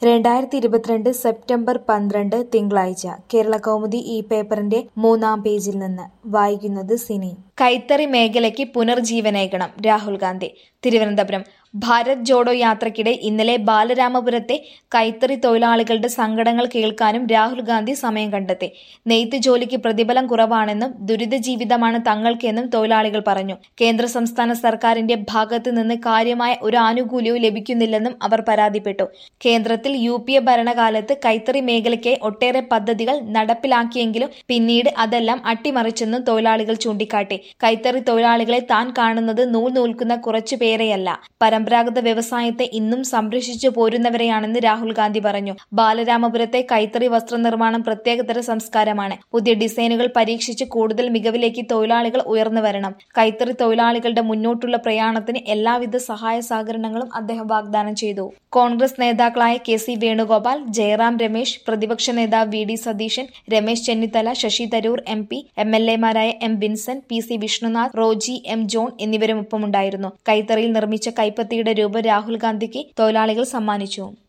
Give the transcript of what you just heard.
രണ്ടായിരത്തി ഇരുപത്തിരണ്ട് സെപ്റ്റംബർ പന്ത്രണ്ട് തിങ്കളാഴ്ച കേരള കൗമുദി ഈ പേപ്പറിന്റെ മൂന്നാം പേജിൽ നിന്ന് വായിക്കുന്നത് സിനി കൈത്തറി മേഖലയ്ക്ക് പുനർജീവനേകണം രാഹുൽ ഗാന്ധി തിരുവനന്തപുരം ഭാരത് ജോഡോ യാത്രയ്ക്കിടെ ഇന്നലെ ബാലരാമപുരത്തെ കൈത്തറി തൊഴിലാളികളുടെ സങ്കടങ്ങൾ കേൾക്കാനും രാഹുൽ ഗാന്ധി സമയം കണ്ടെത്തി നെയ്ത്ത് ജോലിക്ക് പ്രതിഫലം കുറവാണെന്നും ദുരിത ജീവിതമാണ് തങ്ങൾക്കെന്നും തൊഴിലാളികൾ പറഞ്ഞു കേന്ദ്ര സംസ്ഥാന സർക്കാരിന്റെ ഭാഗത്തു നിന്ന് കാര്യമായ ഒരു ആനുകൂല്യവും ലഭിക്കുന്നില്ലെന്നും അവർ പരാതിപ്പെട്ടു കേന്ദ്രത്തിൽ യു പി എ ഭരണകാലത്ത് കൈത്തറി മേഖലയ്ക്ക് ഒട്ടേറെ പദ്ധതികൾ നടപ്പിലാക്കിയെങ്കിലും പിന്നീട് അതെല്ലാം അട്ടിമറിച്ചെന്നും തൊഴിലാളികൾ ചൂണ്ടിക്കാട്ടി കൈത്തറി തൊഴിലാളികളെ താൻ കാണുന്നത് നൂൽ നൂൽക്കുന്ന കുറച്ചു പേരെയല്ല പരമ്പരാഗത വ്യവസായത്തെ ഇന്നും സംരക്ഷിച്ചു പോരുന്നവരെയാണെന്ന് രാഹുൽ ഗാന്ധി പറഞ്ഞു ബാലരാമപുരത്തെ കൈത്തറി വസ്ത്രനിർമ്മാണം പ്രത്യേകതര സംസ്കാരമാണ് പുതിയ ഡിസൈനുകൾ പരീക്ഷിച്ച് കൂടുതൽ മികവിലേക്ക് തൊഴിലാളികൾ ഉയർന്നു വരണം കൈത്തറി തൊഴിലാളികളുടെ മുന്നോട്ടുള്ള പ്രയാണത്തിന് എല്ലാവിധ സഹായ സഹകരണങ്ങളും അദ്ദേഹം വാഗ്ദാനം ചെയ്തു കോൺഗ്രസ് നേതാക്കളായ കെ സി വേണുഗോപാൽ ജയറാം രമേശ് പ്രതിപക്ഷ നേതാവ് V D Satheesan Ramesh Chennithala Shashi Tharoor M P M L എമാരായ M Vincent P C Vishnunath Roji M John എന്നിവരും ഒപ്പമുണ്ടായിരുന്നു കൈത്തറിയിൽ നിർമ്മിച്ച കൈപ്പത്തിയുടെ രൂപ രാഹുൽ ഗാന്ധിക്ക് തൊഴിലാളികൾ സമ്മാനിച്ചു